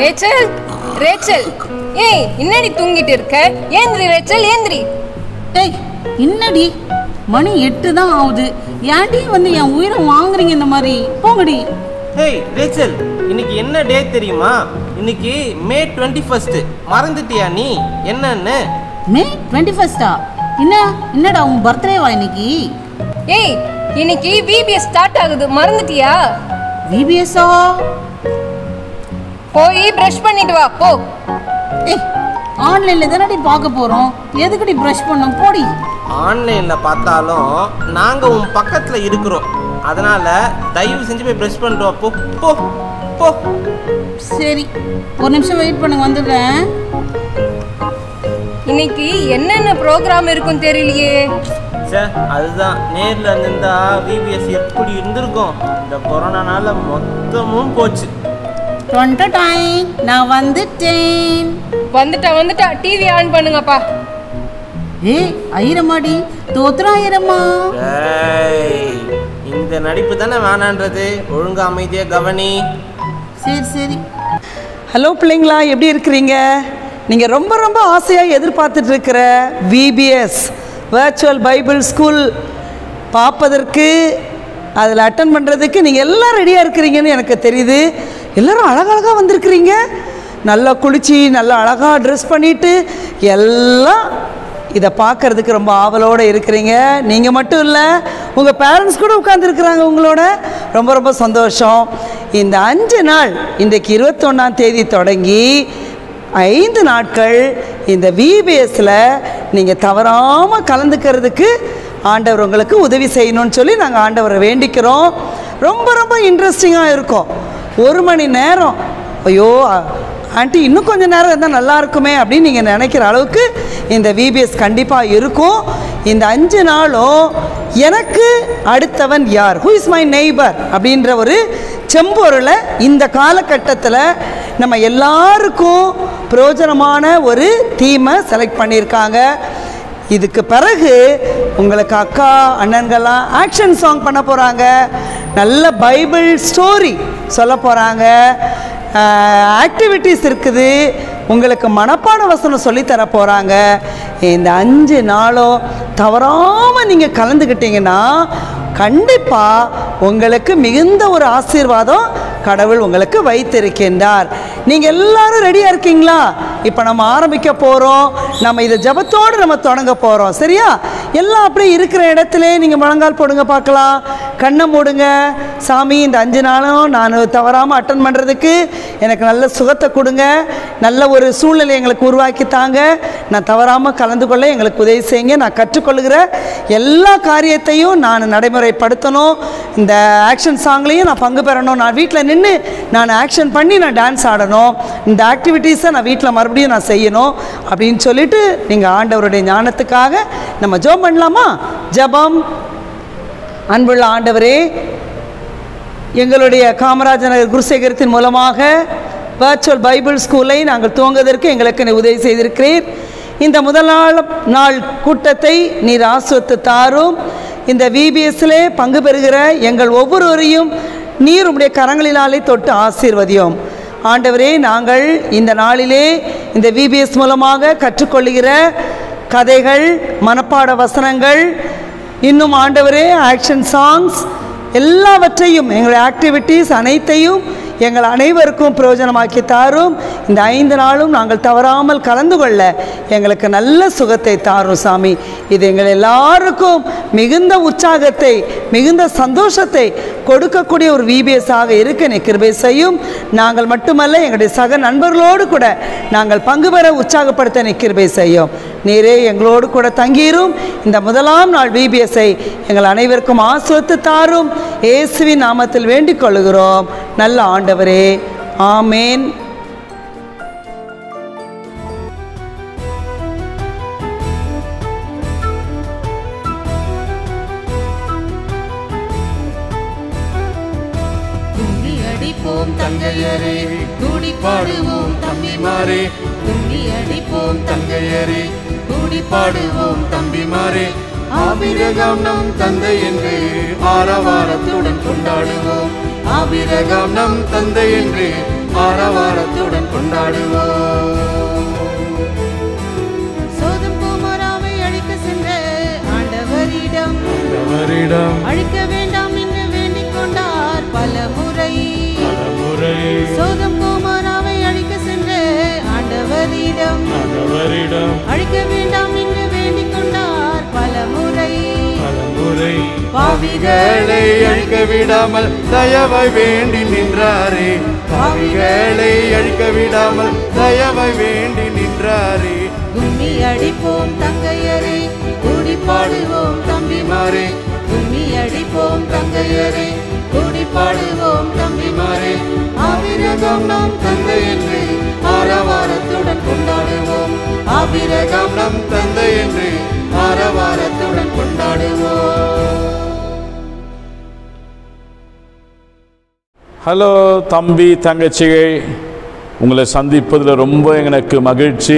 Rachel Rachel ஏய் என்னடி தூங்கிட்டு இருக்க ஏந்திரி ரேச்சல் ஏந்திரி டேய் என்னடி மணி எட்டு தான் ஆகுது ஏன்டி வந்து என் உயிரை வாங்குறீங்க இந்த மாதிரி போங்கடி ஹேய் ரேச்சல் இன்னைக்கு என்ன டே தெரியுமா இன்னைக்கு மே டுவெண்ட்டி ஃபர்ஸ்ட் மறந்துட்டியா நீ என்னன்னு மே டுவெண்ட்டி ஃபர்ஸ்டா என்ன என்னடா உன் பர்த்டேவா இன்னைக்கு ஏய் இன்னைக்கு விபிஎஸ் ஸ்டார்ட் ஆகுது மறந்துட்டியா விபிஎஸ்ஸா போய் பிரஷ் பண்ணிட்டு வா போ ஏய் ஆன்லைனில் தானடி பார்க்க போகிறோம் எதுக்குடி ப்ரஷ் பண்ணோம் போடி ஆன்லைன்ல பார்த்தாலும் நாங்க உன் பக்கத்துல இருக்கிறோம் அதனால தயவு செஞ்சு போய் ப்ரெஷ் பண்ணிட்டு வா போ போ போ சரி ஒரு நிமிஷம் வெயிட் பண்ணுங்க வந்துடுறேன் இன்னைக்கு என்னென்ன ப்ரோக்ராம் இருக்கும் தெரியலையே சே அதுதான் நேர்ல இருந்திருந்தா விபிஎஸ் எப்படி இருந்திருக்கும் இந்த கொரோனானால மொத்தமும் போச்சு டுவெண்ட்டி டைம் நான் வந்துட்டேன் வந்துட்டா வந்துட்டா டிவி ஆன் பண்ணுங்கப்பா ஏய் ஐரமாடி தோத்துறா ஐரம்மா ஏய், இந்த நடிப்பு தானே வேணான்றது ஒழுங்கா அமைதியா கவனி சரி சரி ஹலோ பிள்ளைங்களா எப்படி இருக்கிறீங்க நீங்கள் ரொம்ப ரொம்ப ஆசையாக எதிர்பார்த்துட்டு இருக்கிற விபிஎஸ் வேர்ச்சுவல் பைபிள் ஸ்கூல் பார்ப்பதற்கு அதில் அட்டன் பண்ணுறதுக்கு நீங்கள் எல்லாம் ரெடியாக இருக்கிறீங்கன்னு எனக்கு தெரியுது எல்லாரும் அழகழகாக வந்திருக்கிறீங்க நல்லா குளிச்சு நல்லா அழகாக ட்ரெஸ் பண்ணிட்டு எல்லாம் இதை பார்க்கறதுக்கு ரொம்ப ஆவலோடு இருக்கிறீங்க நீங்கள் மட்டும் இல்லை உங்கள் பேரண்ட்ஸ் கூட உட்காந்துருக்குறாங்க உங்களோட ரொம்ப ரொம்ப சந்தோஷம் இந்த அஞ்சு நாள் இன்றைக்கு இருபத்தொன்னாம் தேதி தொடங்கி ஐந்து நாட்கள் இந்த விபிஎஸ்ல நீங்கள் தவறாமல் கலந்துக்கிறதுக்கு ஆண்டவர் உங்களுக்கு உதவி செய்யணும்னு சொல்லி நாங்கள் ஆண்டவரை வேண்டிக்கிறோம் ரொம்ப ரொம்ப இன்ட்ரெஸ்டிங்காக இருக்கும் ஒரு மணி நேரம் ஐயோ ஆண்டி இன்னும் கொஞ்சம் நேரம் இருந்தால் நல்லா இருக்குமே அப்படின்னு நீங்கள் நினைக்கிற அளவுக்கு இந்த விபிஎஸ் கண்டிப்பாக இருக்கும் இந்த அஞ்சு நாளும் எனக்கு அடுத்தவன் யார் ஹூ இஸ் மை நெய்பர் அப்படின்ற ஒரு செம்பொருளை இந்த காலகட்டத்தில் நம்ம எல்லாருக்கும் பிரயோஜனமான ஒரு தீமை செலக்ட் பண்ணியிருக்காங்க இதுக்கு பிறகு உங்களுக்கு அக்கா அண்ணன்கள்லாம் ஆக்ஷன் சாங் பண்ண போகிறாங்க நல்ல பைபிள் ஸ்டோரி சொல்ல போகிறாங்க ஆக்டிவிட்டீஸ் இருக்குது உங்களுக்கு மனப்பாட வசனம் சொல்லித்தர போகிறாங்க இந்த அஞ்சு நாளும் தவறாமல் நீங்கள் கலந்துக்கிட்டீங்கன்னா கண்டிப்பாக உங்களுக்கு மிகுந்த ஒரு ஆசீர்வாதம் கடவுள் உங்களுக்கு வைத்திருக்கின்றார் நீங்கள் எல்லாரும் ரெடியாக இருக்கீங்களா இப்போ நம்ம ஆரம்பிக்க போகிறோம் நம்ம இதை ஜபத்தோடு நம்ம தொடங்க போகிறோம் சரியா எல்லாம் அப்படியே இருக்கிற இடத்துல நீங்கள் முழங்கால் போடுங்க பார்க்கலாம் கண்ணை மூடுங்க சாமி இந்த அஞ்சு நாளும் நான் தவறாமல் அட்டன் பண்ணுறதுக்கு எனக்கு நல்ல சுகத்தை கொடுங்க நல்ல ஒரு சூழ்நிலை எங்களுக்கு உருவாக்கி தாங்க நான் தவறாமல் கலந்து கொள்ள எங்களுக்கு உதவி செய்யுங்க நான் கற்றுக்கொள்கிற எல்லா காரியத்தையும் நான் நடைமுறைப்படுத்தணும் இந்த ஆக்ஷன் சாங்லேயும் நான் பங்கு பெறணும் நான் வீட்டில் நின்று நான் ஆக்ஷன் பண்ணி நான் டான்ஸ் ஆடணும் இந்த ஆக்டிவிட்டீஸை நான் வீட்டில் மறுபடியும் நான் செய்யணும் அப்படின்னு சொல்லிட்டு நீங்கள் ஆண்டவருடைய ஞானத்துக்காக நம்ம ஜெபம் பண்ணலாமா ஜெபம் அன்புள்ள ஆண்டவரே எங்களுடைய காமராஜர் நகர் குருசேகரத்தின் மூலமாக வர்ச்சுவல் பைபிள் ஸ்கூலை நாங்கள் துவங்குவதற்கு எங்களுக்கு நீ உதவி செய்திருக்கிறீர் இந்த முதல் நாள் நாள் கூட்டத்தை நீர் ஆசுவத்து தாரும் இந்த விபிஎஸ்லே பங்கு பெறுகிற எங்கள் ஒவ்வொருவரையும் நீர் உம்முடைய கரங்களினாலே தொட்டு ஆசீர்வதியோம் ஆண்டவரே நாங்கள் இந்த நாளிலே இந்த விபிஎஸ் மூலமாக கற்றுக்கொள்கிற கதைகள் மனப்பாட வசனங்கள் இன்னும் ஆண்டவரே ஆக்ஷன் சாங்ஸ் எல்லாவற்றையும் எங்களுடைய ஆக்டிவிட்டீஸ் அனைத்தையும் எங்கள் அனைவருக்கும் பிரயோஜனமாக்கி தாரும் இந்த ஐந்து நாளும் நாங்கள் தவறாமல் கலந்து கொள்ள எங்களுக்கு நல்ல சுகத்தை தாரும் சாமி இது எங்கள் எல்லாருக்கும் மிகுந்த உற்சாகத்தை மிகுந்த சந்தோஷத்தை கொடுக்கக்கூடிய ஒரு விபிஎஸ் ஆக இருக்க நீ கிருபை செய்யும் நாங்கள் மட்டுமல்ல எங்களுடைய சக நண்பர்களோடு கூட நாங்கள் பங்கு பெற உற்சாகப்படுத்த நீ கிருபை செய்யும் நீரே எங்களோடு கூட தங்கியிரும் இந்த முதலாம் நாள் விபிஎஸ்ஐ எங்கள் அனைவருக்கும் ஆசுவத்து தாரும் இயேசுவின் நாமத்தில் வேண்டிக் கொள்கிறோம் நல்ல ஆண்டவரே ஆமேன் கும்மி அடிப்போம் தங்கையரே கூடி பாடுவோம் தம்பிமாரே கும்மி அடிப்போம் தங்கையரே கூடி பாடுவோம் தம்பிமாரே ஆபிரகாம் நம் தந்தை என்று ஆரவாரத்துடன் கொண்டாடுவோம் ஆபிரகாம் நம் தந்தை என்று ஆரவாரத்துடன் கொண்டாடுவோம் சோதம் குமாராவை அழிக்க சென்ற ஆண்டவரிடம் அவரிடம் அழிக்க வேண்டாம் என்று வேண்டிக் கொண்டார் பல முறை பலமுறை சோதம் குமாராவை அழிக்க சென்ற ஆண்டவரிடம் அவரிடம் அழிக்க வேண்டாம் என்று வேண்டிக் கொண்டார் பல முறை பலமுறை பாவிகளை அழிக்க விடாமல் தயவாய் வேண்டி நின்றாரே பாவிகளை அழிக்க விடாமல் தயவாய் வேண்டி நின்றாரே கும்மி அடிப்போம் தங்கையரே கூடி பாடுவோம் தம்பிமாரே கும்மி அடிப்போம் தங்கையரே கூடி பாடுவோம் தம்பிமாரே ஆவிரகம் நாம் தந்தை என்று ஆரவாரத்துடன் கொண்டாடுவோம் ஆவிரகம் நம் தந்தை என்று ஆரவாரத்துடன் கொண்டாடுவோம் ஹலோ தம்பி தங்கச்சிகள் உங்களை சந்திப்பதில் ரொம்ப எனக்கு மகிழ்ச்சி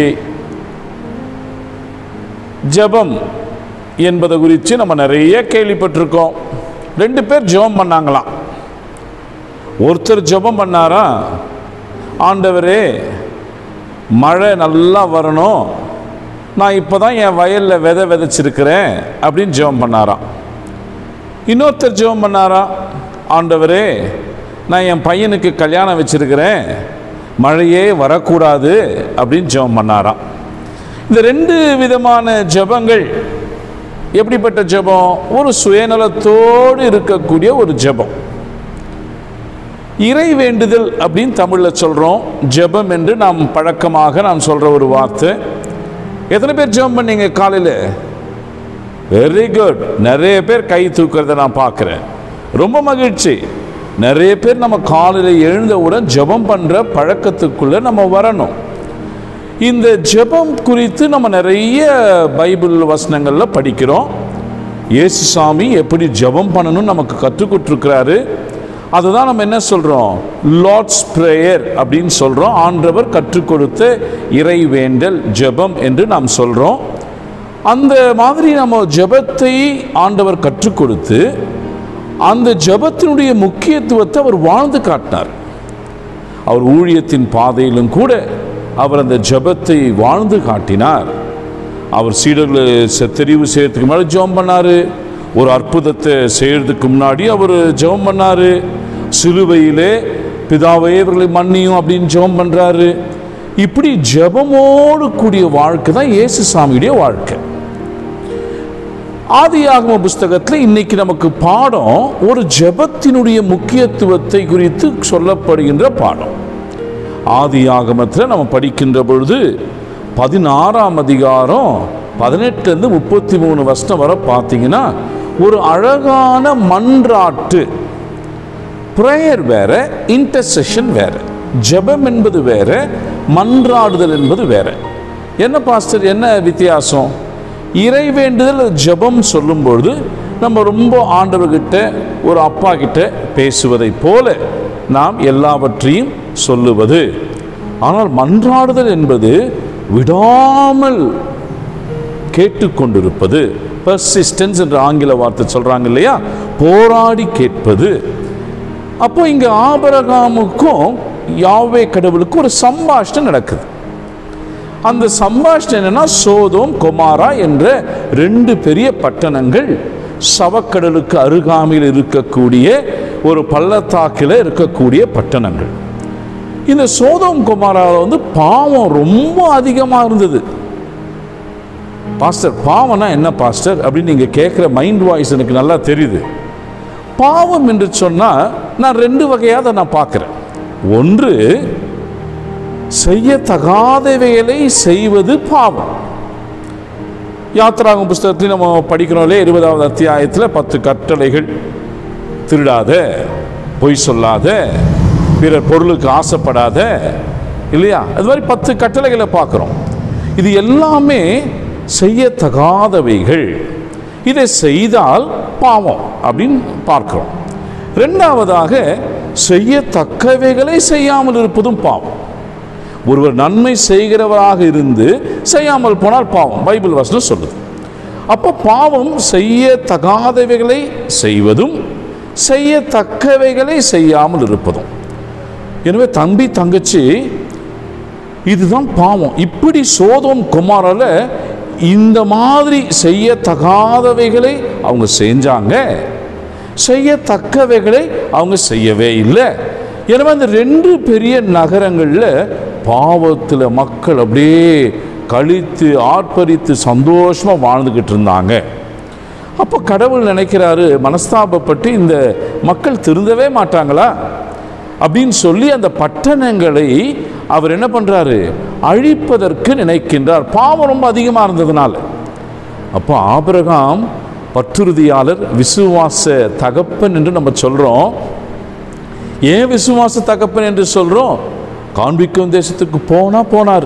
ஜெபம் என்பதை குறித்து நம்ம நிறைய கேள்விப்பட்டிருக்கோம் ரெண்டு பேர் ஜெபம் பண்ணாங்களாம் ஒருத்தர் ஜெபம் பண்ணாரா ஆண்டவரே மழை நல்லா வரணும் நான் இப்போ தான் என் வயலில் விதை விதைச்சிருக்கிறேன் அப்படின்னு ஜெபம் பண்ணாராம் இன்னொருத்தர் ஜெபம் பண்ணாரா ஆண்டவரே நான் என் பையனுக்கு கல்யாணம் வச்சிருக்கிறேன் மழையே வரக்கூடாது அப்படின்னு ஜெபம் பண்ணாராம் இந்த ரெண்டு விதமான ஜெபங்கள் எப்படிப்பட்ட ஜெபம் ஒரு சுயநலத்தோடு இருக்கக்கூடிய ஒரு ஜெபம் இறை வேண்டுதல் அப்படின்னு தமிழில் சொல்கிறோம் ஜெபம் என்று நாம் பழக்கமாக நாம் சொல்கிற ஒரு வார்த்தை எத்தனை பேர் ஜெபம் பண்ணீங்க காலையில் வெரி குட் நிறைய பேர் கை தூக்கிறத நான் பார்க்குறேன் ரொம்ப மகிழ்ச்சி நிறைய பேர் நம்ம காலையில் எழுந்தவுடன் ஜெபம் பண்ணுற பழக்கத்துக்குள்ளே நம்ம வரணும் இந்த ஜெபம் குறித்து நம்ம நிறைய பைபிள் வசனங்களில் படிக்கிறோம் இயேசு சாமி எப்படி ஜெபம் பண்ணணும்னு நமக்கு கற்றுக் கொடுத்துருக்கிறாரு அதுதான் நம்ம என்ன சொல்கிறோம் லார்ட்ஸ் ப்ரேயர் அப்படின்னு சொல்கிறோம் ஆண்டவர் கற்றுக் கொடுத்த இறை வேண்டல் ஜெபம் என்று நாம் சொல்கிறோம் அந்த மாதிரி நம்ம ஜெபத்தை ஆண்டவர் கற்றுக் கொடுத்து அந்த ஜெபத்தினுடைய முக்கியத்துவத்தை அவர் வாழ்ந்து காட்டினார் அவர் ஊழியத்தின் பாதையிலும் கூட அவர் அந்த ஜெபத்தை வாழ்ந்து காட்டினார் அவர் சீடர்களை செ- தெரிவு செய்யறதுக்கு முன்னாடி ஜெபம் பண்ணாரு ஒரு அற்புதத்தை செய்யறதுக்கு முன்னாடி அவர் ஜெபம் பண்ணாரு சிலுவையிலே பிதாவே இவர்களை மன்னியும் அப்படின்னு ஜெபம் பண்றாரு இப்படி ஜெபமோடு கூடிய வாழ்க்கை தான் இயேசு சாமியுடைய வாழ்க்கை ஆதியாகம புஸ்தகத்தில் இன்னைக்கு நமக்கு பாடம் ஒரு ஜெபத்தினுடைய முக்கியத்துவத்தை குறித்து சொல்லப்படுகின்ற பாடம் ஆதியாகமத்தில் நம்ம படிக்கின்ற பொழுது பதினாறாம் அதிகாரம் பதினெட்டுலேருந்து முப்பத்தி மூணு வருஷம் வரை பார்த்தீங்கன்னா ஒரு அழகான மன்றாட்டு ப்ரேயர் வேற இன்டர்செஷன் வேற ஜெபம் என்பது வேற மன்றாடுதல் என்பது வேற என்ன பாஸ்டர் என்ன வித்தியாசம் இறை வேண்டுதல் ஜெபம் சொல்லும்பொழுது நம்ம ரொம்ப ஆண்டவர்கிட்ட ஒரு அப்பா கிட்ட பேசுவதைப் போல நாம் எல்லாவற்றையும் சொல்லுவது ஆனால் மன்றாடுதல் என்பது விடாமல் கேட்டுக்கொண்டிருப்பது பர்சிஸ்டன்ஸ் என்ற ஆங்கில வார்த்தை சொல்றாங்க இல்லையா போராடி கேட்பது அப்போ இங்க ஆபரகாமுக்கும் யாவே கடவுளுக்கும் ஒரு சம்பாஷணை நடக்குது அந்த சம்பாஷணை என்னன்னா சோதோம் கொமாரா என்ற ரெண்டு பெரிய பட்டணங்கள் சவக்கடலுக்கு அருகாமையில் இருக்கக்கூடிய ஒரு பள்ளத்தாக்கில் இருக்கக்கூடிய பட்டணங்கள் இந்த சோதோம் குமாராவில் வந்து பாவம் ரொம்ப அதிகமாக இருந்தது பாஸ்டர் பாவம்னா என்ன பாஸ்டர் அப்படின்னு நீங்கள் கேட்குற மைண்ட் வாய்ஸ் எனக்கு நல்லா தெரியுது பாவம் என்று சொன்னால் நான் ரெண்டு வகையாக அதை நான் பார்க்குறேன் ஒன்று செய்யத்தகாதவைகளை செய்வது பாவம் யாத்திராகும் புஸ்தகத்திலையும் நம்ம படிக்கிறோம்லே இருபதாவது அத்தியாயத்தில் பத்து கட்டளைகள் திருடாத பொய் சொல்லாத பிறர் பொருளுக்கு ஆசைப்படாத இல்லையா அது மாதிரி பத்து கட்டளைகளை பார்க்குறோம் இது எல்லாமே செய்யத்தகாதவைகள் இதை செய்தால் பாவம் அப்படின்னு பார்க்கிறோம் ரெண்டாவதாக செய்யத்தக்கவைகளை செய்யாமல் இருப்பதும் பாவம் ஒருவர் நன்மை செய்கிறவராக இருந்து செய்யாமல் போனால் பாவம் பைபிள் வசனம் சொல்லுது அப்போ பாவம் செய்யத்தகாதவைகளை செய்வதும் செய்யத்தக்கவைகளை செய்யாமல் இருப்பதும் எனவே தம்பி தங்கச்சி இதுதான் பாவம் இப்படி சோதோம் குமாரால இந்த மாதிரி செய்யத்தகாதவைகளை அவங்க செஞ்சாங்க செய்யத்தக்கவைகளை அவங்க செய்யவே இல்லை எனவே அந்த ரெண்டு பெரிய நகரங்களில் பாவத்தில் மக்கள் அப்படியே கழித்து ஆர்ப்பரித்து சந்தோஷமாக வாழ்ந்துக்கிட்டு இருந்தாங்க அப்போ கடவுள் நினைக்கிறாரு மனஸ்தாபப்பட்டு இந்த மக்கள் திருந்தவே மாட்டாங்களா அப்படின்னு சொல்லி அந்த பட்டணங்களை அவர் என்ன பண்றாரு அழிப்பதற்கு நினைக்கின்றார் பாவம் ரொம்ப அதிகமாக இருந்ததுனால அப்போ ஆபிரகாம் பற்றுறுதியாளர் விசுவாச தகப்பன் என்று நம்ம சொல்றோம் ஏன் விசுவாச தகப்பன் என்று சொல்றோம் காண்பிக்கும் தேசத்துக்கு போனா போனார்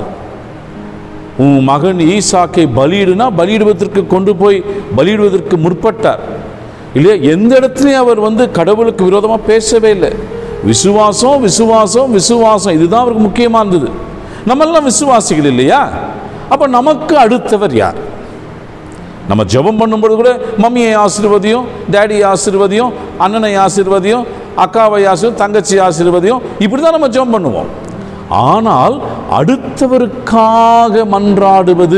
உன் மகன் ஈசாக்கை பலியிடுனா பலியிடுவதற்கு கொண்டு போய் பலியிடுவதற்கு முற்பட்டார் இல்லையா எந்த இடத்துலையும் அவர் வந்து கடவுளுக்கு விரோதமாக பேசவே இல்லை விசுவாசம் விசுவாசம் விசுவாசம் இதுதான் அவருக்கு முக்கியமாக இருந்தது நம்மெல்லாம் விசுவாசிகள் இல்லையா அப்போ நமக்கு அடுத்தவர் யார் நம்ம ஜெபம் பண்ணும்போது கூட மம்மியை ஆசீர்வதியும் டேடி ஆசீர்வதியும் அண்ணனை ஆசீர்வதியும் அக்காவை ஆசீர்வதியும் தங்கச்சி ஆசீர்வதியும் இப்படி தான் நம்ம ஜெபம் பண்ணுவோம் ஆனால் அடுத்தவருக்காக மன்றாடுவது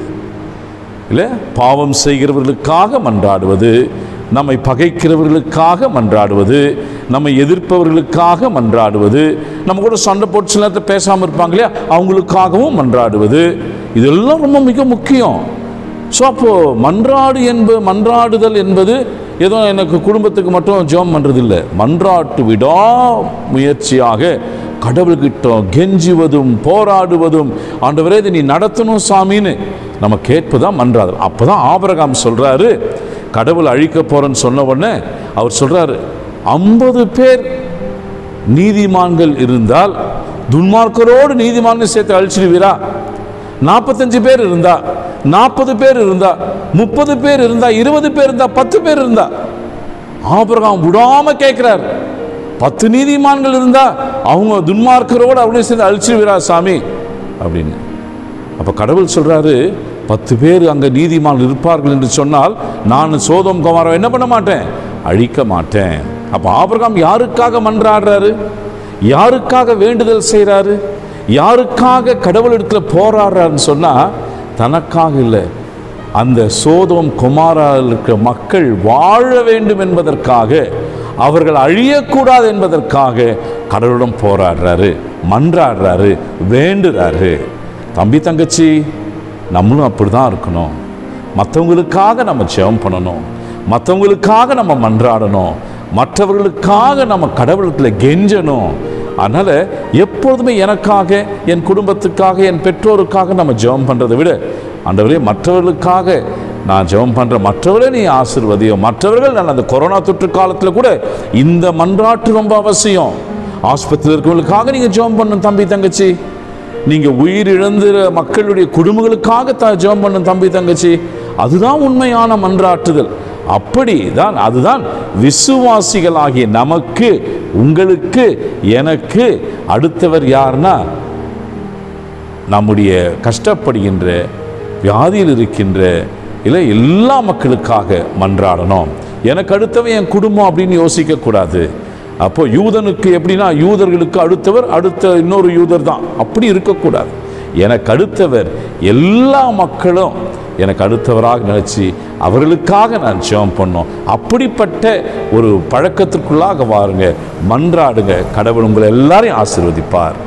இல்லை பாவம் செய்கிறவர்களுக்காக மன்றாடுவது நம்மை பகைக்கிறவர்களுக்காக மன்றாடுவது நம்மை எதிர்ப்பவர்களுக்காக மன்றாடுவது நம்ம கூட சண்டை போட்டு சில நேரத்தில் பேசாமல் இருப்பாங்க இல்லையா அவங்களுக்காகவும் மன்றாடுவது இதெல்லாம் ரொம்ப மிக முக்கியம் ஸோ அப்போ மன்றாடு என்பது மன்றாடுதல் என்பது ஏதோ எனக்கு குடும்பத்துக்கு மட்டும் ஜெபம் பண்ணுறது இல்லை மன்றாட்டு விடா முயற்சியாக கடவுள்கிட்ட கெஞ்சுவதும் போராடுவதும் ஆண்டவரே இதை நீ நடத்தணும் சாமின்னு நம்ம கேட்பதான் மன்றாதல் அப்பதான் ஆபரகாம் சொல்றாரு கடவுள் அழிக்க போறேன்னு சொன்ன உடனே அவர் சொல்றாரு ஐம்பது பேர் நீதிமான்கள் இருந்தால் துன்மார்க்கரோடு நீதிமான்கள் சேர்த்து அழிச்சிடுவீரா நாற்பத்தஞ்சு பேர் இருந்தா நாற்பது பேர் இருந்தா முப்பது பேர் இருந்தா இருபது பேர் இருந்தா பத்து பேர் இருந்தா ஆபிரகாம் விடாம கேட்கிறார் பத்து நீதிமான்கள் இருந்தா அவங்க துன்மார்க்கரோடு அப்படியே சேர்ந்து அழிச்சிடுவீரா சாமி அப்படின்னு அப்ப கடவுள் சொல்றாரு பத்து பேர் அங்க நீதிமான் இருப்பார்கள் என்று சொன்னால் நான் சோதம் குமாரை என்ன பண்ண மாட்டேன் அழிக்க மாட்டேன் அப்ப ஆபிரகாம் யாருக்காக மன்றாடுறாரு யாருக்காக வேண்டுதல் செய்றாரு யாருக்காக கடவுளிடத்துல போராடுறாருன்னு சொன்னா தனக்காக இல்லை அந்த சோதம் குமாரால் இருக்கிற மக்கள் வாழ வேண்டும் என்பதற்காக அவர்கள் அழியக்கூடாது என்பதற்காக கடவுளிடம் போராடுறாரு மன்றாடுறாரு வேண்டுறாரு தம்பி தங்கச்சி நம்மளும் அப்படி தான் இருக்கணும் மற்றவங்களுக்காக நம்ம ஜெபம் பண்ணணும் மற்றவங்களுக்காக நம்ம மன்றாடணும் மற்றவர்களுக்காக நம்ம கடவுளத்தில் கெஞ்சணும் அதனால் எப்பொழுதுமே எனக்காக என் குடும்பத்துக்காக என் பெற்றோருக்காக நம்ம ஜெபம் பண்ணுறதை விட ஆண்டவரே மற்றவர்களுக்காக நான் ஜெபம் பண்ணுற மற்றவர்களே நீ ஆசிர்வதியும் மற்றவர்கள் நான் அந்த கொரோனா தொற்று காலத்தில் கூட இந்த மன்றாட்டு ரொம்ப அவசியம் ஆஸ்பத்திரியில் இருக்கவங்களுக்காக நீங்கள் ஜெபம் பண்ணணும் தம்பி தங்கச்சி நீங்க உயிர் இழந்த மக்களுடைய குடும்பங்களுக்காக த ஜெபம் பண்ணும் தம்பி தங்கச்சி அதுதான் உண்மையான மன்றாட்டுதல் அப்படிதான் அதுதான் விசுவாசிகளாகிய நமக்கு உங்களுக்கு எனக்கு அடுத்தவர் யார்னா நம்முடைய கஷ்டப்படுகின்ற வியாதியில் இருக்கின்ற இல்லை எல்லா மக்களுக்காக மன்றாடணும் எனக்கு அடுத்தவன் என் குடும்பம் அப்படின்னு யோசிக்க கூடாது அப்போ யூதனுக்கு எப்படின்னா யூதர்களுக்கு அடுத்தவர் அடுத்த இன்னொரு யூதர் தான் அப்படி இருக்கக்கூடாது எனக்கு அடுத்தவர் எல்லா மக்களும் எனக்கு அடுத்தவராக நினைச்சு அவர்களுக்காக நான் ஜெபம் பண்ணோம் அப்படிப்பட்ட ஒரு பழக்கத்திற்குள்ளாக வாருங்க மன்றாடுங்க கடவுள் உங்களை எல்லாரையும் ஆசீர்வதிப்பார்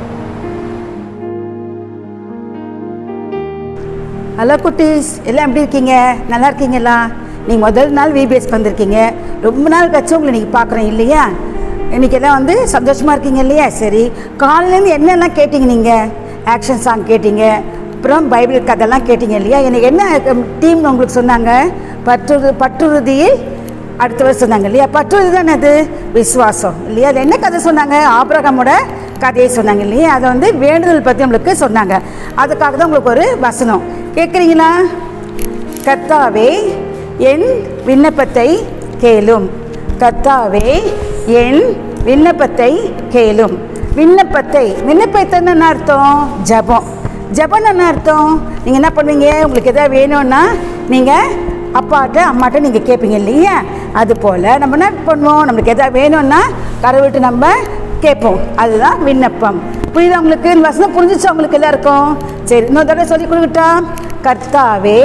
ஹலோ குட்டீஸ் எல்லாம் எப்படி இருக்கீங்க நல்லா இருக்கீங்களா நீங்கள் முதல் நாள் விபிஎஸ் வந்திருக்கீங்க ரொம்ப நாள் கழிச்சு உங்களை நீங்கள் பார்க்குறேன் இல்லையா இன்னைக்கு எல்லாம் வந்து சந்தோஷமாக இருக்கீங்க இல்லையா சரி காலையிலேருந்து என்னெல்லாம் கேட்டீங்க நீங்கள் ஆக்ஷன் சாங் கேட்டீங்க அப்புறம் பைபிள் கதைலாம் கேட்டீங்க இல்லையா எனக்கு என்ன டீம் உங்களுக்கு சொன்னாங்க பற்றுறு பற்றுறுதியில் அடுத்தவர் சொன்னாங்க இல்லையா பற்றுறுதி தானே அது விசுவாசம் இல்லையா அது என்ன கதை சொன்னாங்க ஆபிரகாமோட கதையை சொன்னாங்க இல்லையா அதை வந்து வேண்டுதல் பற்றி நம்மளுக்கு சொன்னாங்க அதுக்காக தான் உங்களுக்கு ஒரு வசனம் கேட்குறீங்களா கர்த்தாவே என் விண்ணப்பத்தை கேளும் கர்த்தாவே என் விண்ணப்பத்தை கேளும் விண்ணப்பத்தை விண்ணப்பத்தை என்ன அர்த்தம் ஜபம் ஜபம் என்ன அர்த்தம் நீங்கள் என்ன பண்ணுவீங்க உங்களுக்கு எதாவது வேணும்னா நீங்கள் அப்பாட்ட அம்மாட்ட நீங்கள் கேட்பீங்க இல்லையா அது போல் நம்ம என்ன பண்ணுவோம் நம்மளுக்கு எதாவது வேணும்னா கடவுள்கிட்ட நம்ம கேட்போம் அதுதான் விண்ணப்பம் புரியுதா உங்களுக்கு இந்த வசனம் புரிஞ்சிச்சு உங்களுக்கு எல்லாருக்கும் சரி இன்னொரு தடவை சொல்லி கொடுக்கட்டா கர்த்தாவே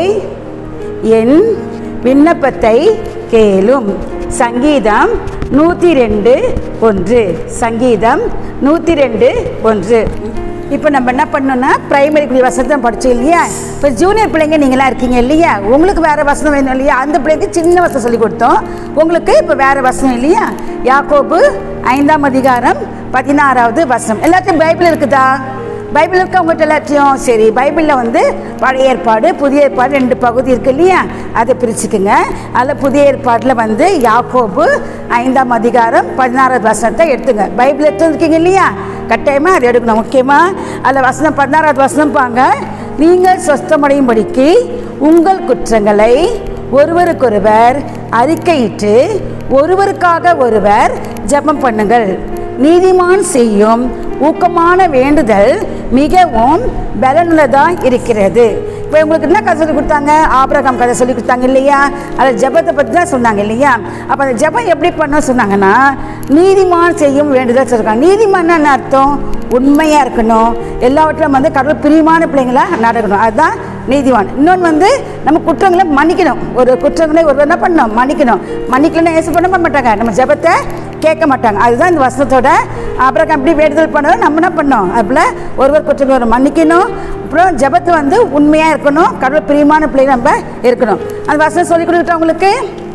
என் விண்ணப்பத்தை கேளும் சங்கீதம் நூற்றி ரெண்டு ஒன்று சங்கீதம் நூற்றி ரெண்டு ஒன்று இப்போ நம்ம என்ன பண்ணோம்னா பிரைமரி குடி வசனத்தை படிச்சோம் இல்லையா இப்போ ஜூனியர் பிள்ளைங்க நீங்களாம் இருக்கீங்க இல்லையா உங்களுக்கு வேறு வசனம் வேணும் இல்லையா அந்த பிள்ளைக்கு சின்ன வசனம் சொல்லி கொடுத்தோம் உங்களுக்கு இப்போ வேறு வசனம் இல்லையா யாக்கோபு ஐந்தாம் அதிகாரம் பதினாறாவது வசனம் எல்லாத்தையும் பைபிள் இருக்குதா பைபிள் இருக்க உங்கள்கிட்ட எல்லாத்தையும் சரி பைபிளில் வந்து பழைய ஏற்பாடு புதிய ஏற்பாடு ரெண்டு பகுதி இருக்கு இல்லையா அதை பிரிச்சுக்குங்க அதில் புதிய ஏற்பாட்டில் வந்து யாக்கோபு ஐந்தாம் அதிகாரம் பதினாறாவது வசனத்தை எடுத்துங்க பைபிள் எடுத்துருக்கீங்க இல்லையா கட்டாயமாக அதை எடுக்கணும் முக்கியமாக அதில் வசனம் பதினாறாவது வசனம் பாங்க நீங்கள் சொஸ்தமடையும்படிக்கு உங்கள் குற்றங்களை ஒருவருக்கொருவர் அறிக்கையிட்டு ஒருவருக்காக ஒருவர் ஜெபம் பண்ணுங்கள் நீதிமான் செய்யும் ஊக்கமான வேண்டுதல் மிகவும் பலனுள்ளதாக இருக்கிறது இப்போ உங்களுக்கு என்ன கதை சொல்லி கொடுத்தாங்க ஆபிரகாம் கதை சொல்லி கொடுத்தாங்க இல்லையா அதில் ஜெபத்தை பற்றி தான் சொன்னாங்க இல்லையா அப்போ அந்த ஜெபம் எப்படி பண்ண சொன்னாங்கன்னா நீதிமான் செய்யும் வேண்டுதல் சொல்லிருக்காங்க நீதிமான் என்ன அர்த்தம் உண்மையாக இருக்கணும் எல்லாவற்றிலும் வந்து கடவுள் பிரியமான பிள்ளைங்களா நடக்கணும் அதுதான் நீதிவான் இன்னொன்று வந்து நம்ம குற்றங்களை மன்னிக்கணும் ஒரு குற்றங்களை ஒரு என்ன பண்ணணும் மன்னிக்கணும் மன்னிக்கலன்னா ஏசு பண்ண மாட்டாங்க நம்ம ஜெபத்தை கேட்க மாட்டாங்க அதுதான் இந்த வசனத்தோட அப்புறம் அப்படி வேண்டுதல் பண்ணணும் நம்ம என்ன பண்ணோம் அதில் ஒருவர் குற்றங்களை மன்னிக்கணும் அப்புறம் ஜெபத்தை வந்து உண்மையாக இருக்கணும் கடவுள் பிரியமான பிள்ளைங்க நம்ம இருக்கணும் அந்த வசனம் சொல்லி கொடுத்துட்டா உங்களுக்கு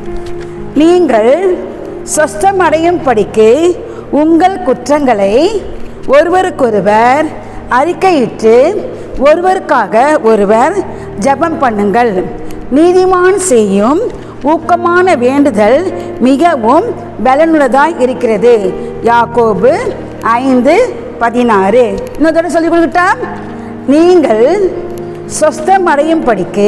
நீங்கள் சொஸ்தம் அடையும் படிக்கு உங்கள் குற்றங்களை ஒருவருக்கொருவர் அறிக்கையிட்டு ஒருவருக்காக ஒருவர் ஜெபம் பண்ணுங்கள் நீதிமான் செய்யும் ஊக்கமான வேண்டுதல் மிகவும் பலனுள்ளதாய் இருக்கிறது யாக்கோபு ஐந்து பதினாறு இன்னொரு தடவை சொல்லிக் கொடுக்கட்டா நீங்கள் சொஸ்தம் அடையும் படிக்கு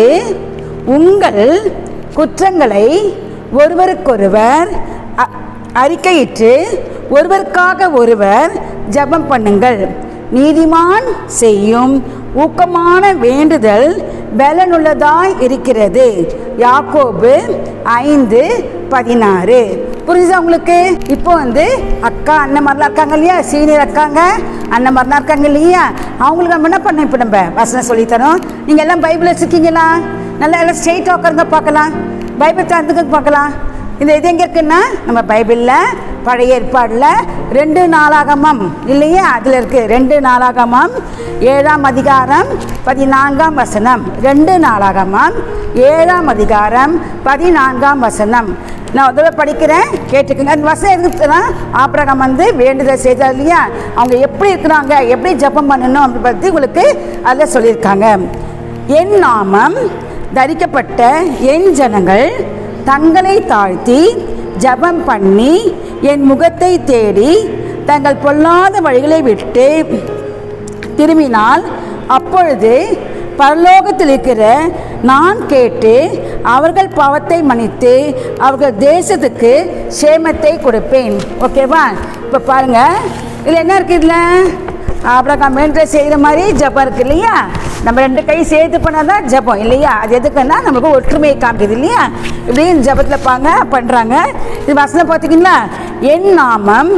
உங்கள் குற்றங்களை ஒருவருக்கொருவர் அ- அறிக்கையிட்டு ஒருவருக்காக ஒருவர் ஜெபம் பண்ணுங்கள் நீதிமான் செய்யும் ஊக்கமான வேண்டுதல் பலனுள்ளதாய் இருக்கிறது யாக்கோபு ஐந்து பதினாறு புரியுதா உங்களுக்கு இப்போ வந்து அக்கா அண்ணன் மாதிரிலாம் இருக்காங்க இல்லையா சீனியர் அக்காங்க அண்ணன் மாதிரிலாம் இருக்காங்க இல்லையா அவங்களுக்கு நம்ம என்ன பண்ணோம் இப்போ நம்ம வசனம் சொல்லித்தரோம் நீங்கள் எல்லாம் பைபிள் வச்சுருக்கீங்களா நல்லா எல்லாம் ஸ்ட்ரெயிட்டாக உட்காருங்க பார்க்கலாம் பைபிள் திறந்துக்க பார்க்கலாம் இந்த இது எங்கே இருக்குன்னா நம்ம பைபிளில் பழைய ஏற்பாடில் ரெண்டு நாளாகமம் இல்லையா அதில் இருக்குது ரெண்டு நாளாகமம் ஏழாம் அதிகாரம் பதினான்காம் வசனம் ரெண்டு நாளாகமம் ஏழாம் அதிகாரம் பதினான்காம் வசனம் நான் ஒரு தடவை படிக்கிறேன் கேட்டுக்கோங்க அந்த வசனம் எதுக்குன்னா ஆபிரகாம் வந்து வேண்டுதல் செய்தார் இல்லையா அவங்க எப்படி இருக்கிறாங்க எப்படி ஜெபம் பண்ணணும் அப்படி பற்றி உங்களுக்கு அதில் சொல்லியிருக்காங்க என் நாமம் தரிக்கப்பட்ட என் ஜனங்கள் தங்களை தாழ்த்தி ஜெபம் பண்ணி என் முகத்தை தேடி தங்கள் பொல்லாத வழிகளை விட்டு திரும்பினால் அப்பொழுது பரலோகத்தில் இருக்கிற நான் கேட்டு அவர்கள் பாவத்தை மன்னித்து அவர்கள் தேசத்துக்கு சேமத்தை கொடுப்பேன் ஓகேவா இப்போ பாருங்க இதில் என்ன இருக்கு இதில் ஆபிரகாம் வேண்டுதல் செய்கிற மாதிரி ஜெபம் இருக்கு இல்லையா நம்ம ரெண்டு கை சேர்த்து பண்ணால் தான் ஜெபம் இல்லையா அது எதுக்குன்னா நமக்கு ஒற்றுமையை காமிக்குது இல்லையா இப்படி இந்த ஜெபத்தில் பாங்க பண்ணுறாங்க இது வசனம் பார்த்தீங்களா என் நாமம்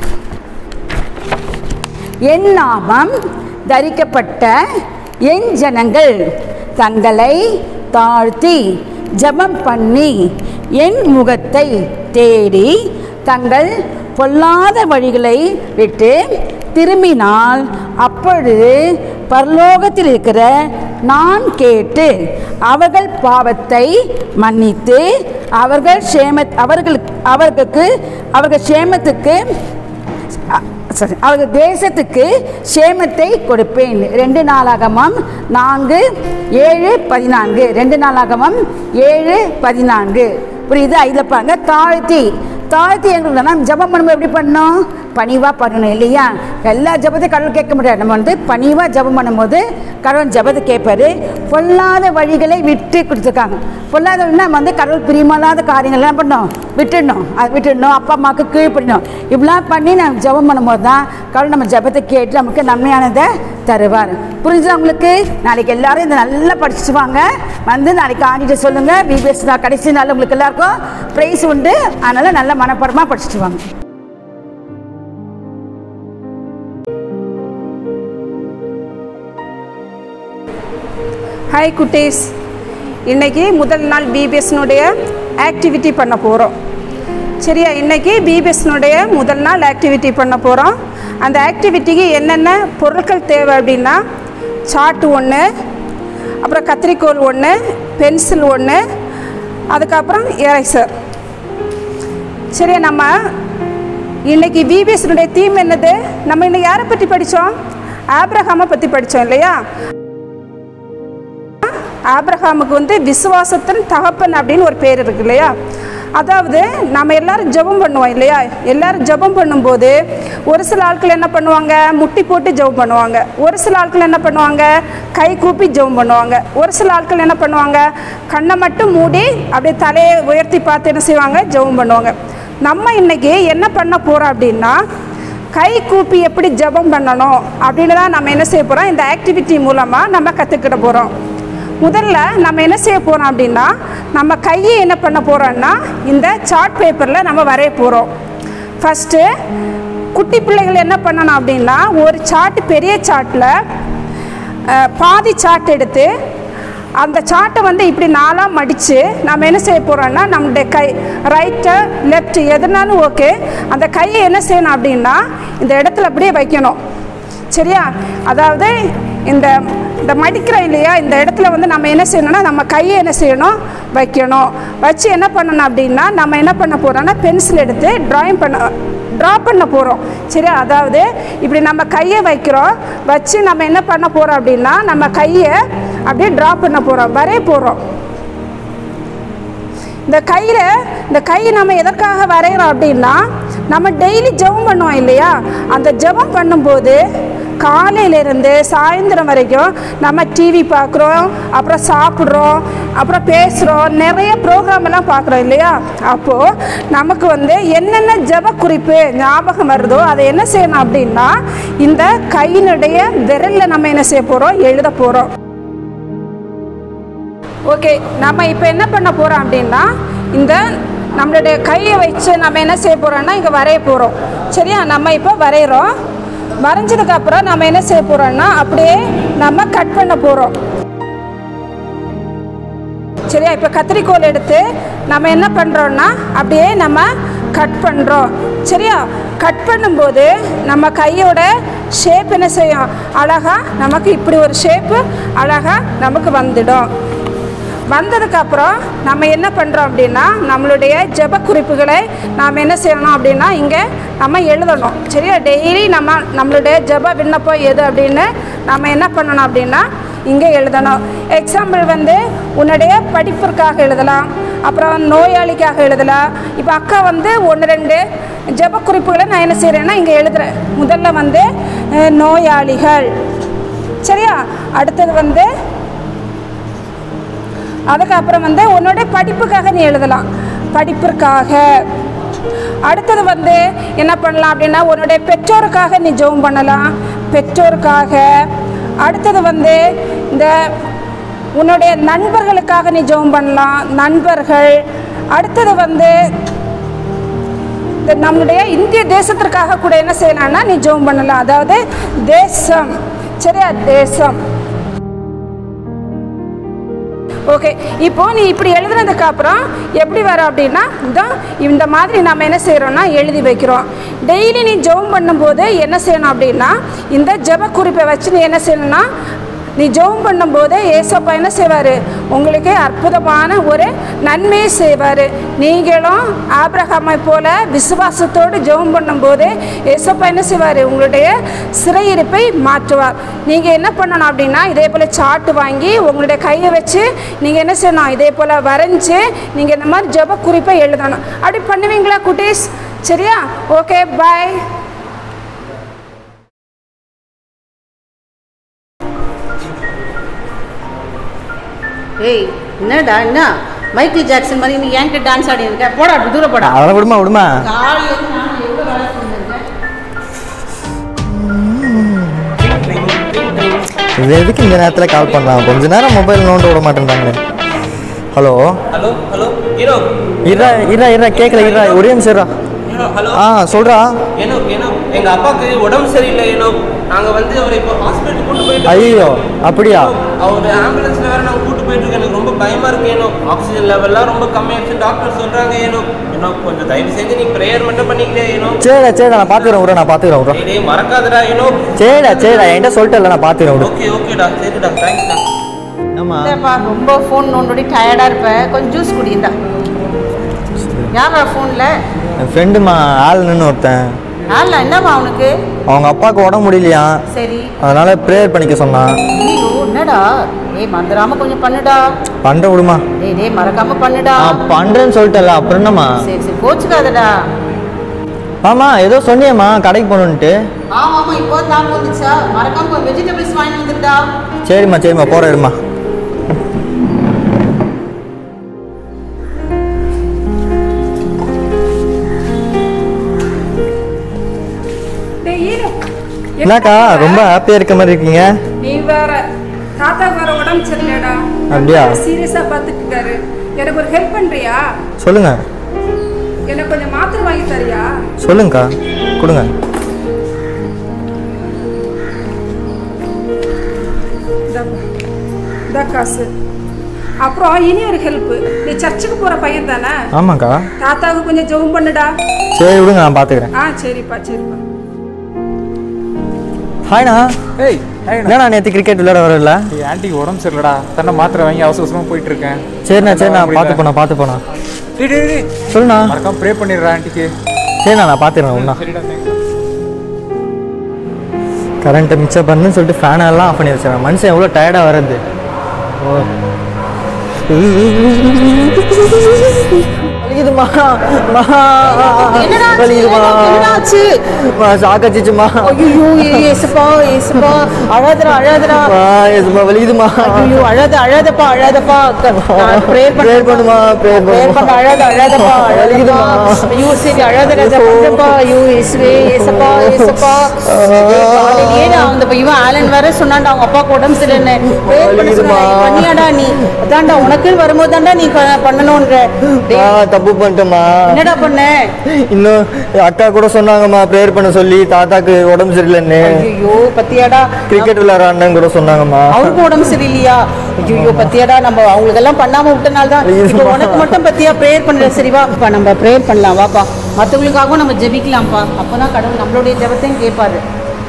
என் நாமம் தரிக்கப்பட்ட என் ஜனங்கள் தங்களை தாழ்த்தி ஜெபம் பண்ணி என் முகத்தை தேடி தங்கள் பொல்லாத வழிகளை விட்டு திரும்பினால் அப்பொழுது பரலோகத்தில் இருக்கிற நான் கேட்டு அவர்கள் பாவத்தை மன்னித்து அவர்கள் சேம அவர்களுக்கு அவர்களுக்கு அவர்கள் சேமத்துக்கு சாரி அவர்கள் தேசத்துக்கு சேமத்தை கொடுப்பேன் ரெண்டு நாளாகமம் நான்கு ஏழு பதினான்கு ரெண்டு நாளாகமம் ஏழு பதினான்கு புரியுது அதில் பாருங்க தாழ்த்தி தாழ்த்தி எங்களுக்கு நம்ம ஜெபம் பண்ணும்போது எப்படி பண்ணணும் பணிவாக பண்ணணும் இல்லையா எல்லா ஜெபத்தையும் கடவுள் கேட்க முடியாது நம்ம வந்து பணிவாக ஜெபம் பண்ணும்போது கடவுள் ஜெபத்தை கேட்பாரு பொல்லாத வழிகளை விட்டு கொடுத்துருக்காங்க பொல்லாத வழினா நம்ம வந்து கடவுள் பிரியமில்லாத காரியங்கள் எல்லாம் பண்ணோம் விட்டுடணும் அது விட்டுடணும் அப்பா அம்மாவுக்கு கீழ்ப்படணும் இப்படிலாம் பண்ணி நம்ம ஜெபம் பண்ணும்போது தான் கடவுள் நம்ம ஜெபத்தை கேட்டு நமக்கு நன்மையானதை தருவார் புரிஞ்சுதா உங்களுக்கு நாளைக்கு எல்லாரும் இதை நல்லா படிச்சுட்டு வாங்க வந்து நாளைக்கு ஆண்டிட்டு சொல்லுங்க பிபிஎஸ் தான் கடைசி நாள் உங்களுக்கு எல்லாருக்கும் ப்ரைஸ் உண்டு அதனால நல்ல மனப்பாடமாக படிச்சுட்டு வாங்க ஹாய் குட்டீஸ் இன்னைக்கு முதல் நாள் பிபிஎஸ்னுடைய ஆக்டிவிட்டி பண்ண போகிறோம் சரியா இன்னைக்கு பிபிஎஸ்னுடைய முதல் நாள் ஆக்டிவிட்டி பண்ண போகிறோம் அந்த ஆக்டிவிட்டிக்கு என்னென்ன பொருட்கள் தேவை அப்படின்னா சார்ட் ஒன்று அப்புறம் கத்திரிக்கோல் ஒன்று பென்சில் ஒன்று அதுக்கப்புறம் எரேசர் சரியா நம்ம இன்னைக்கு பிபிஎஸ்னுடைய தீம் என்னது நம்ம இன்னைக்கு யாரை பற்றி படித்தோம் ஆப்ரஹாமை பற்றி படித்தோம் இல்லையா ஆப்ரஹாமுக்கு வந்து விசுவாசத்தின் தகப்பன் அப்படின்னு ஒரு பேர் இருக்கு இல்லையா அதாவது நம்ம எல்லாரும் ஜெபம் பண்ணுவோம் இல்லையா எல்லாரும் ஜெபம் பண்ணும்போது ஒரு சில ஆட்கள் என்ன பண்ணுவாங்க முட்டி போட்டு ஜெபம் பண்ணுவாங்க ஒரு சில ஆட்கள் என்ன பண்ணுவாங்க கை கூப்பி ஜெபம் பண்ணுவாங்க ஒரு சில ஆட்கள் என்ன பண்ணுவாங்க கண்ணை மட்டும் மூடி அப்படியே தலையை உயர்த்தி பார்த்து என்ன செய்வாங்க ஜெபம் பண்ணுவாங்க நம்ம இன்னைக்கு என்ன பண்ண போகிறோம் அப்படின்னா கை கூப்பி எப்படி ஜெபம் பண்ணணும் அப்படின்னு தான் நம்ம என்ன செய்ய போகிறோம் இந்த ஆக்டிவிட்டி மூலமாக நம்ம கற்றுக்கிட போகிறோம் முதல்ல நம்ம என்ன செய்ய போகிறோம் அப்படின்னா நம்ம கையை என்ன பண்ண போகிறோம்னா இந்த சார்ட் பேப்பரில் நம்ம வரைய போகிறோம் ஃபஸ்ட்டு குட்டி பிள்ளைகள் என்ன பண்ணணும் அப்படின்னா ஒரு சார்ட் பெரிய சார்ட்டில் பாதி சார்ட் எடுத்து அந்த சார்ட்டை வந்து இப்படி நாலாக மடித்து நம்ம என்ன செய்ய போகிறோம்னா நம்மளுடைய கை ரைட்டு லெஃப்ட் எதுனாலும் ஓகே அந்த கையை என்ன செய்யணும் அப்படின்னா இந்த இடத்துல அப்படியே வைக்கணும் சரியா அதாவது இந்த இந்த மடிக்கிறோம் இல்லையா இந்த இடத்துல வந்து நம்ம என்ன செய்யணும்னா நம்ம கையை என்ன செய்யணும் வைக்கணும் வச்சு என்ன பண்ணணும் அப்படின்னா நம்ம என்ன பண்ண போகிறோம்னா பென்சில் எடுத்து ட்ராயிங் பண்ண ட்ரா பண்ண போகிறோம் சரியா அதாவது இப்படி நம்ம கையை வைக்கிறோம் வச்சு நம்ம என்ன பண்ண போகிறோம் அப்படின்னா நம்ம கையை அப்படியே ட்ரா பண்ண போகிறோம் வரைய போகிறோம் இந்த கையில் இந்த கை நம்ம எதற்காக வரைகிறோம் அப்படின்னா நம்ம டெய்லி ஜெபம் பண்ணுவோம் இல்லையா அந்த ஜெபம் பண்ணும்போது காலையிலேருந்து சாயந்தரம் வரைக்கும் நம்ம டிவி பார்க்குறோம் அப்புறம் சாப்பிட்றோம் அப்புறம் பேசுகிறோம் நிறைய ப்ரோக்ராம் எல்லாம் பார்க்குறோம் இல்லையா அப்போது நமக்கு வந்து என்னென்ன ஜெப குறிப்பு ஞாபகம் வருதோ அதை என்ன செய்யணும் அப்படின்னா இந்த கையினுடைய விரலில் நம்ம என்ன செய்ய போகிறோம் எழுத போகிறோம் ஓகே நம்ம இப்போ என்ன பண்ண போகிறோம் அப்படின்னா இந்த நம்மளுடைய கையை வச்சு நம்ம என்ன செய்ய போகிறோம்னா இங்கே வரைய போகிறோம் சரியா நம்ம இப்போ வரைகிறோம் வரைஞ்சதுக்கப்புறம் நம்ம என்ன செய்ய போகிறோம்னா அப்படியே நம்ம கட் பண்ண போகிறோம் சரியா இப்போ கத்திரிக்கோல் எடுத்து நம்ம என்ன பண்ணுறோம்னா அப்படியே நம்ம கட் பண்ணுறோம் சரியா கட் பண்ணும்போது நம்ம கையோட ஷேப் என்ன செய்யும் அழகாக நமக்கு இப்படி ஒரு ஷேப்பு அழகாக நமக்கு வந்துடும் வந்ததுக்கப்புறம் நம்ம என்ன பண்ணுறோம் அப்படின்னா நம்மளுடைய ஜெப குறிப்புகளை நாம் என்ன செய்யணும் அப்படின்னா இங்கே நம்ம எழுதணும் சரியா டெய்லி நம்ம நம்மளுடைய ஜெப விண்ணப்பம் எது அப்படின்னு நம்ம என்ன பண்ணணும் அப்படின்னா இங்கே எழுதணும் எக்ஸாம்பிள் வந்து உன்னுடைய படிப்பிற்காக எழுதலாம் அப்புறம் நோயாளிக்காக எழுதலாம் இப்போ அக்கா வந்து ஒன்று ரெண்டு ஜெப குறிப்புகளை நான் என்ன செய்கிறேன்னா இங்கே எழுதுகிறேன் முதல்ல வந்து அஹ், நோயாளிகள் சரியா அடுத்தது வந்து அதுக்கப்புறம் வந்து உன்னோட படிப்புக்காக நீ எழுதலாம் படிப்பிற்காக அடுத்தது வந்து என்ன பண்ணலாம் அப்படின்னா உன்னுடைய பெற்றோருக்காக நீ ஜெபம் பண்ணலாம் பெற்றோருக்காக அடுத்தது வந்து இந்த உன்னுடைய நண்பர்களுக்காக நீ ஜெபம் பண்ணலாம் நண்பர்கள் அடுத்தது வந்து இந்த நம்மளுடைய இந்திய தேசத்திற்காக கூட என்ன செய்யலாம்னா நீ ஜெபம் பண்ணலாம் அதாவது தேசம் சரியா தேசம் ஓகே இப்போ நீ இப்படி எழுதுனதுக்கு அப்புறம் எப்படி வர அப்படின்னா இதோ இந்த மாதிரி நம்ம என்ன செய்கிறோம்னா எழுதி வைக்கிறோம் டெய்லி நீ ஜெபம் பண்ணும்போது என்ன செய்யணும் அப்படின்னா இந்த ஜெப குறிப்பை வச்சு நீ என்ன செய்யணும்னா நீ ஜெபம் பண்ணும்போது ஏசப்பா என்ன செய்வார் உங்களுக்கு அற்புதமான ஒரு நன்மையை செய்வார் நீங்களும் ஆபிரகாமை போல விசுவாசத்தோடு ஜெபம் பண்ணும்போது ஏசப்பா என்ன செய்வார் உங்களுடைய சிறையிருப்பை மாற்றுவார் நீங்கள் என்ன பண்ணணும் அப்படின்னா இதே போல் சாட்டு வாங்கி உங்களுடைய கையை வச்சு நீங்கள் என்ன செய்யணும் இதே போல் வரைஞ்சி நீங்கள் இந்த மாதிரி ஜெப குறிப்பை எழுதணும் அப்படி பண்ணுவீங்களா குட்டீஸ் சரியா ஓகே பாய் ஏய் என்னடா என்ன மைக்கேல் ஜாக்சன் மாதிரி நீ ஏன்கிட்ட டான்ஸ் ஆடி இருக்க போடா அப்படி தூர போடா அதெல்லாம் விடுமா விடுமா காலையில நான் எவ்வளோ வேலை செஞ்சிருக்கேன் இது எதுக்கு இந்த நேரத்தில் கால் பண்ணலாம் கொஞ்ச நேரம் மொபைல் நோண்ட விட மாட்டேன்றாங்களே ஹலோ ஹலோ ஹலோ ஹீரோ இரா இரா இரா கேட்கல இரா ஒரே நிமிஷம் இரா ஹீரோ ஹலோ ஆ சொல்கிறா ஏனோ ஏனோ எங்கள் அப்பாவுக்கு உடம்பு சரியில்லை ஏனோ நாங்க வந்து அவரை இப்போ ஹாஸ்பிட்டல் கூட்டு போயிட்டு ஐயோ அப்படியா அவர் ஆம்புலன்ஸ்ல வேற நாங்க கூட்டு போயிட்டு இருக்கோம் எனக்கு ரொம்ப பயமா இருக்கு ஏனோ ஆக்சிஜன் லெவல்லாம் ரொம்ப கம்மியாச்சு டாக்டர் சொல்றாங்க ஏனோ ஏனோ கொஞ்சம் தயவு செஞ்சு நீ ப்ரேயர் மட்டும் பண்ணிக்கிட்டே ஏனோ சரிடா சரிடா நான் பார்த்துக்கிறேன் விட்றேன் நான் பார்த்துக்கிறேன் விட்றேன் டேய், டேய் மறக்காதடா ஏனோ சரிடா சரிடா என்கிட்ட சொல்லிட்டேன்ல நான் பார்த்துக்கிறேன் விடு ஓகே ஓகேடா சரிடா தேங்க்ஸ்டா ஆமா இல்லைப்பா ரொம்ப ஃபோன் நோண்டோடி டயர்டாக இருப்பேன் கொஞ்சம் ஜூஸ் குடிந்தா யாரா ஃபோனில் என் ஃப்ரெண்டுமா ஆளுன்னு ஒருத்தன் ஆள்ல என்னப்பா அவனுக்கு அவங்க அப்பாவுக்கு உடம்பு முடியலையா சரி அதனால ப்ரேயர் பண்ணிக்க சொன்னான் ஐயோ என்னடா ஏய் மறந்துடாம கொஞ்சம் பண்ணுடா பண்ற விடுமா டேய் டேய் மறக்காம பண்ணுடா நான் பண்றேன்னு சொல்லிட்டேன்ல அப்புறம் என்னம்மா சரி சரி கோச்சுக்காதடா ஆமா ஏதோ சொன்னியேம்மா கடைக்கு போகணுன்ட்டு ஆமா ஆமா இப்போ ஞாபகம் வந்துச்சா மறக்காம வெஜிடபிள்ஸ் வாங்கி வந்துடா சரிம்மா சரிம்மா போகிறேன் இருமா டேய் ஈரு என்னக்கா ரொம்ப ஹாப்பியாக இருக்க மாதிரி இருக்கீங்க நீ வேற தாத்தா வேற உடம்பு சரியில்லடா அப்படியா? சீரியஸா பார்த்துட்டு இருக்காரு எனக்கு ஒரு ஹெல்ப் பண்றியா சொல்லுங்க எனக்கு கொஞ்சம் மாத்திரை வாங்கி தரியா சொல்லுங்கக்கா கொடுங்க இந்த காசு அப்புறம் இனி ஒரு ஹெல்ப் நீ சர்ச்சுக்கு போற பையன் தானே ஆமாக்கா தாத்தாவுக்கு கொஞ்சம் ஜெபம் பண்ணுடா சரி விடுங்க நான் பார்த்துக்கிறேன் ஆ சரிப்பா சரிப்பா ஹாய்ண்ணா ஏய் என்னண்ணா நேற்று கிரிக்கெட் விளையாட வரல ஆன்ட்டிக்கு உடம்பு சரியில்லடா தன்னை மாத்திரை வாங்கி அவசர அவசரமா போயிட்டு இருக்கேன் சரிண்ணா சரிண்ணா முடியல. பார்த்து போனா பார்த்து போனா டேய், டேய், டேய். சொல்லுண்ணா மறக்காம ப்ரே பண்ணிடுறேன் ஆன்ட்டிக்கு சரிண்ணா நான் பார்த்துக்கிறேன் ஒன்றா சரிடா thanks. கரண்ட்டை மிச்சம் பண்ணுன்னு சொல்லிட்டு ஃபேன் எல்லாம் ஆஃப் பண்ணி வச்சிடறேன் மனுஷன் எவ்வளோ டயர்டாக வர்றது ஓ வலிக்குதுமா மா என்னடா ஆச்சு? வலிக்குதுமா என்னடா ஆச்சு? மா சாக்கச்சிச்சுமா ஐயோ ஏசுப்பா ஏசுப்பா அழாதடா அழாதடா மா ஏசுமா வலிக்குதுமா ஐயோ அழாத அழாதப்பா அழாதப்பா நான் ப்ரேயர் ப்ரேயர் பண்ணுமா ப்ரேயர் ப்ரேயர் பண்ண பண்ணுமா அழாத அழாதப்பா அழாதப்பா வலிக்குதுமா ஐயோ சரி அழாத ராஜா பண்றப்பா ஐயோ இயேசுவே ஏசப்பா ஏசப்பா காலையிலேயே நான் அந்த இவன் ஆலன் வேற சொன்னான்டா அவங்க அப்பாவுக்கு உடம்பு சரியில்லைன்னு ப்ரேயர் பண்ண வலிக்குதுமா. சொன்னா பண்ணியாடா நீ அதான்டா உனக்குன்னு வரும்போது தான்டா நீ க- பண்ணணும்ன்ற டேய், ஆ தப்பு பண்ணிட்டேம்மா என்னடா பண்ண இன்னும் அக்கா கூட சொன்னாங்கம்மா ப்ரேயர் பண்ண சொல்லி தாத்தாக்கு உடம்பு சரியில்லைன்னு ஐயோ பத்தியாடா கிரிக்கெட் விளையாடுறான்னு கூட சொன்னாங்கம்மா அவருக்கு உடம்பு சரியில்லையா ஐயோ பத்தியாடா நம்ம அவங்களுக்கெல்லாம் பண்ணாம விட்டனால தான் இப்போ உனக்கு மட்டும் பத்தியா ப்ரேயர் பண்ற சரி வா அப்பா நம்ம ப்ரேயர் பண்ணலாம் வாப்பா மற்றவங்களுக்காகவும் நம்ம ஜெபிக்கலாம்ப்பா அப்பதான் கடவுள் நம்மளுடைய ஜெபத்தையும் கேட்பாரு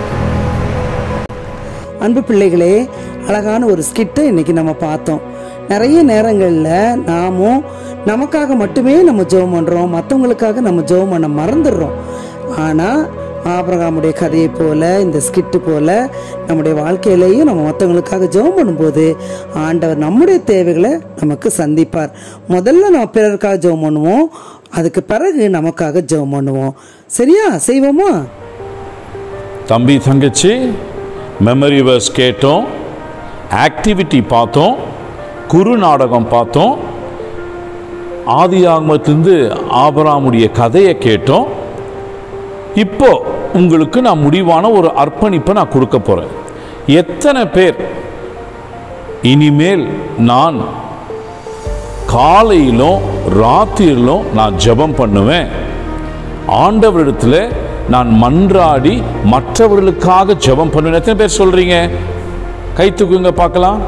அன்பு பிள்ளைகளே அழகான ஒரு ஸ்கிட்டை இன்னைக்கு நம்ம பார்த்தோம் நிறைய நேரங்களில் நாமும் நமக்காக மட்டுமே நம்ம ஜெபம் பண்ணுறோம் மற்றவங்களுக்காக நம்ம ஜெபம் பண்ண மறந்துடுறோம் ஆனால் ஆபிரகாமுடைய கதையை போல இந்த ஸ்கிட்டு போல நம்முடைய வாழ்க்கையிலையும் நம்ம மற்றவங்களுக்காக ஜெபம் பண்ணும்போது ஆண்டவர் நம்முடைய தேவைகளை நமக்கு சந்திப்பார் முதல்ல நம்ம பிறருக்காக ஜெபம் பண்ணுவோம் அதுக்கு பிறகு நமக்காக ஜெபம் பண்ணுவோம் சரியா செய்வோமா தம்பி தங்கச்சி மெமரி வர்ஸ் கேட்டோம் ஆக்டிவிட்டி பார்த்தோம் குறு நாடகம் பார்த்தோம் ஆதி ஆகமத்திலிருந்து ஆபராமுடைய கதையை கேட்டோம் இப்போ உங்களுக்கு நான் முடிவான ஒரு அர்ப்பணிப்பை நான் கொடுக்க போறேன் எத்தனை பேர் இனிமேல் நான் காலையிலும் ராத்திரியிலும் நான் ஜெபம் பண்ணுவேன் ஆண்டவரிடத்துல நான் மன்றாடி மற்றவர்களுக்காக ஜெபம் பண்ணுவேன் எத்தனை பேர் சொல்றீங்க கை தூக்குங்க பார்க்கலாம்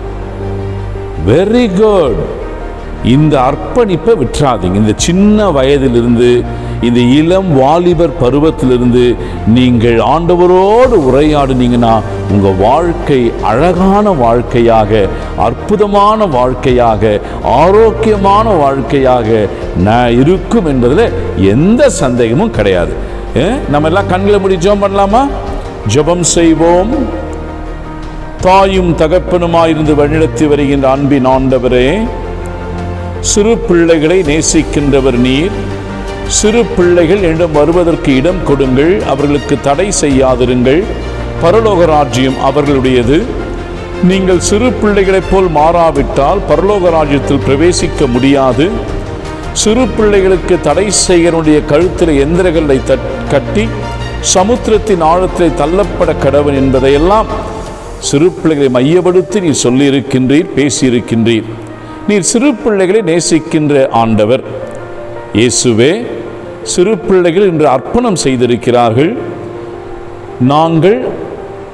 வெரி குட் இந்த அர்ப்பணிப்பை விட்டுறாதீங்க இந்த சின்ன வயதிலிருந்து இந்த இளம் வாலிபர் பருவத்திலிருந்து நீங்கள் ஆண்டவரோடு உரையாடுனீங்கன்னா உங்க வாழ்க்கை அழகான வாழ்க்கையாக அற்புதமான வாழ்க்கையாக ஆரோக்கியமான வாழ்க்கையாக நான் இருக்கும் என்பதில் எந்த சந்தேகமும் கிடையாது அஹ், நம்ம எல்லாம் கண்களை மூடி ஜெபம் பண்ணலாமா ஜெபம் செய்வோம் தாயும் தகப்பனுமாயிருந்து வழிநடத்தி வருகின்ற அன்பின் ஆண்டவரே சிறு பிள்ளைகளை நேசிக்கின்றவர் நீர் சிறு பிள்ளைகள் என்னிடம் வருவதற்கு இடம் கொடுங்கள் அவர்களுக்கு தடை செய்யாதிருங்கள் பரலோக ராஜ்யம் அவர்களுடையது நீங்கள் சிறு பிள்ளைகளைப் போல் மாறாவிட்டால் பரலோக ராஜ்யத்தில் பிரவேசிக்க முடியாது சிறு பிள்ளைகளுக்கு தடை செய்கிறனுடைய கழுத்தில் எந்திரங்களை தட்- கட்டி சமுத்திரத்தின் ஆழத்திலே தள்ளப்பட கடவன் என்பதையெல்லாம் சிறு பிள்ளைகளை மையப்படுத்தி நீர் சொல்லியிருக்கின்றீர் பேசியிருக்கின்றீர் நீர் சிறு பிள்ளைகளை நேசிக்கின்ற ஆண்டவர் இயேசுவே சிறு பிள்ளைகள் இன்று அர்ப்பணம் செய்திருக்கிறார்கள் நாங்கள்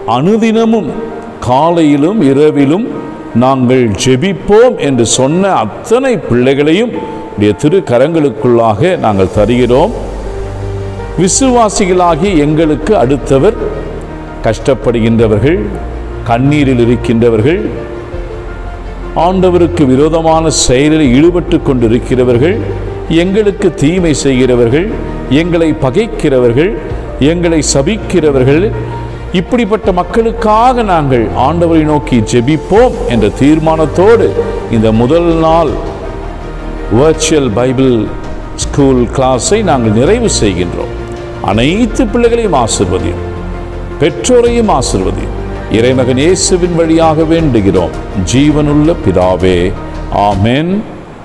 அனுதினமும் காலையிலும் இரவிலும் நாங்கள் ஜெபிப்போம் என்று சொன்ன அத்தனை பிள்ளைகளையும் உடைய திரு கரங்களுக்குள்ளாக நாங்கள் தருகிறோம் விசுவாசிகளாகிய எங்களுக்கு அடுத்தவர் கஷ்டப்படுகின்றவர்கள் கண்ணீரில் இருக்கின்றவர்கள் ஆண்டவருக்கு விரோதமான செயலில் ஈடுபட்டு கொண்டிருக்கிறவர்கள் எங்களுக்கு தீமை செய்கிறவர்கள் எங்களை பகைக்கிறவர்கள் எங்களை சபிக்கிறவர்கள் இப்படிப்பட்ட மக்களுக்காக நாங்கள் ஆண்டவரை நோக்கி ஜெபிப்போம் என்ற தீர்மானத்தோடு இந்த முதல் நாள் வர்ச்சுவல் பைபிள் ஸ்கூல் கிளாஸை நாங்கள் நிறைவு செய்கின்றோம் அனைத்து பிள்ளைகளையும் ஆசிர்வதியும் பெற்றோரையும் ஆசிர்வதியும் இறைமகன் இயேசுவின் வழியாக வேண்டுகிறோம் ஜீவனுள்ள பிதாவே ஆமென்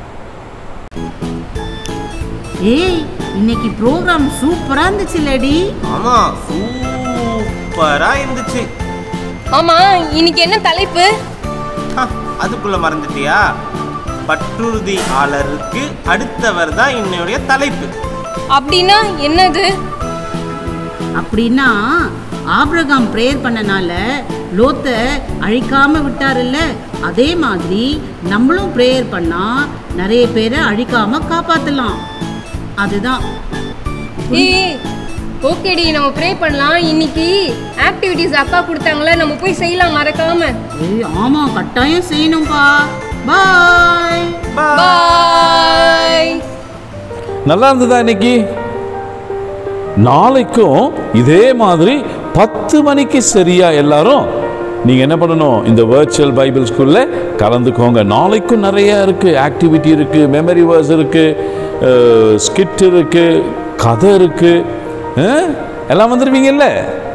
ஏய் இன்னைக்கு ப்ரோக்ராம் சூப்பரா இருந்துச்சு லேடி ஆமா சூப்பரா இருந்துச்சு ஆமா இன்னைக்கு என்ன தலைப்பு ஹ, அதுக்குள்ள மறந்துட்டியா பற்றுறுதியாளருக்கு அடுத்தவர் தான் என்னுடைய தலைப்பு அப்படின்னா என்னது அப்படின்னா ஆபிரகாம் ப்ரேயர் பண்ணனால லோத்தை அழிக்காம விட்டாருல்ல அதே மாதிரி நம்மளும் ப்ரேயர் பண்ணா நிறைய பேரை அழிக்காம காப்பாத்தலாம் அதுதான் ஏய் ஓகேடி நம்ம ப்ரே பண்ணலாம் இன்னைக்கு ஆக்டிவிட்டிஸ் அக்கா கொடுத்தாங்களே நம்ம போய் செய்யலாம் மறக்காம ஏய் ஆமா கட்டாயம் செய்யணும்பா பாய் பாய் நல்லா இருந்ததா இன்னைக்கு நாளைக்கும் இதே மாதிரி பத்து மணிக்கு சரியா எல்லாரும் நீங்க என்ன பண்ணணும் இந்த வர்ச்சுவல் பைபிள் ஸ்கூல்ல கலந்துக்கோங்க நாளைக்கும் நிறைய இருக்கு ஆக்டிவிட்டி இருக்கு மெமரி வேர்ஸ் இருக்கு ஸ்கிட் இருக்கு கதை இருக்கு அஹ், எல்லாம் வந்துருவீங்கல்ல